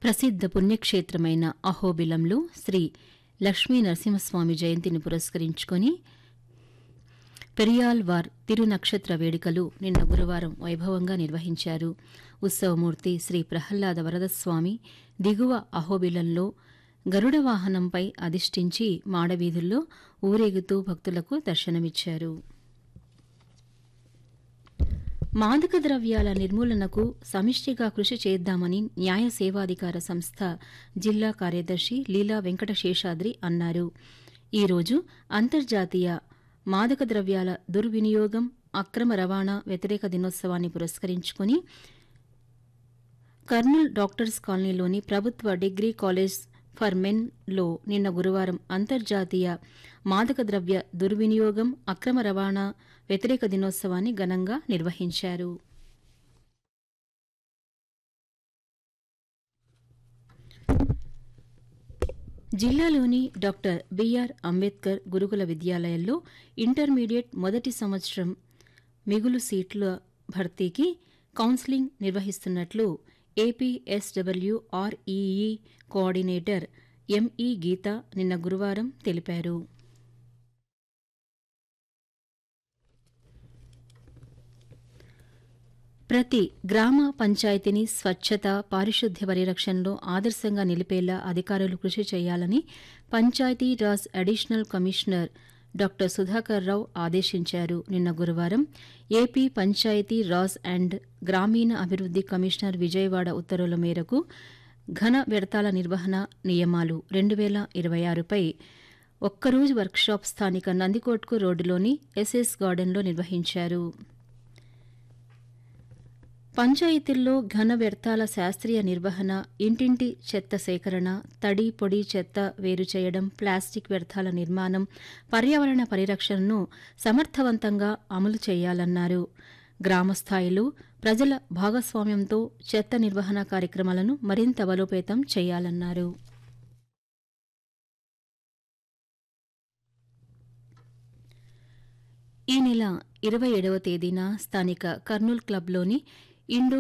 ప్రసిద్ధ పుణ్యక్షేత్రమైన అహోబిలంలో శ్రీ లక్ష్మీ నరసింహస్వామి జయంతిని పురస్కరించుకొని పెరియాల్వార్ తిరునక్షత్ర వేడుకలు నిన్న గురువారం వైభవంగా నిర్వహించారు ఉత్సవమూర్తి శ్రీ ప్రహ్లాద వరదస్వామి దిగువ అహోబిలంలో గరుడ వాహనంపై అధిష్ఠించి మాడవీధుల్లో ఊరేగుతూ భక్తులకు దర్శనమిచ్చారు మాదక ద్రవ్యాల నిర్మూలనకు సమిష్టిగా కృషి చేద్దామని న్యాయ సేవాధికార సంస్థ జిల్లా కార్యదర్శి లీలా వెంకట శేషాద్రి అన్నారు ఈరోజు అంతర్జాతీయ మాదక ద్రవ్యాల దుర్వినియోగం అక్రమ రవాణా వ్యతిరేక దినోత్సవాన్ని పురస్కరించుకుని కర్నూల్ డాక్టర్స్ కాలనీలోని ప్రభుత్వ డిగ్రీ కాలేజ్ ఫర్ మెన్ లో నిన్న గురువారం అంతర్జాతీయ మాదక ద్రవ్య దుర్వినియోగం అక్రమ రవాణా వ్యతిరేక దినోత్సవాన్ని ఘనంగా నిర్వహించారు జిల్లాలోని డాక్టర్ బిఆర్ అంబేద్కర్ గురుకుల విద్యాలయాల్లో ఇంటర్మీడియట్ మొదటి సంవత్సరం మిగులు సీట్ల భర్తీకి కౌన్సిలింగ్ నిర్వహిస్తున్నట్లు ఏపీఎస్డబ్ల్యూఆర్ఈఈ కోఆర్డినేటర్ ఎంఈ గీత నిన్న గురువారం తెలిపారు ప్రతి గ్రామ పంచాయతీని స్వచ్ఛత పారిశుద్ధ్య పరిరక్షణలో ఆదర్శంగా నిలిపేలా అధికారులు కృషి చేయాలని Panchayatiraj additional commissioner doctor Sudhakar Rao ఆదేశించారు నిన్న గురువారం ఏపీ పంచాయతీ రాజ్ అండ్ గ్రామీణ అభివృద్ది కమిషనర్ విజయవాడ ఉత్తర్వుల మేరకు ఘన వ్యర్థాల నిర్వహణ నియమాలు రెండు వేల ఇరవై ఆరుపై ఒక్కరోజు వర్క్షాప్ స్థానిక నందికోట్కు రోడ్డులోని ఎస్ఎస్ గార్డెన్లో నిర్వహించారు పంచాయతీల్లో ఘన వ్యర్థాల శాస్త్రీయ నిర్వహణ ఇంటింటి చెత్త సేకరణ తడి పొడి చెత్త వేరు చేయడం ప్లాస్టిక్ వ్యర్థాల నిర్మాణం పర్యావరణ పరిరక్షణను సమర్థవంతంగా అమలు చేయాలన్నారు గ్రామస్థాయిలో ప్రజల భాగస్వామ్యంతో చెత్త నిర్వహణ కార్యక్రమాలను మరింత బలోపేతం చేయాలన్నారు ఈ నెల ఇరవై ఏడవ తేదీన స్థానిక కర్నూల్ క్లబ్లోని ఇండో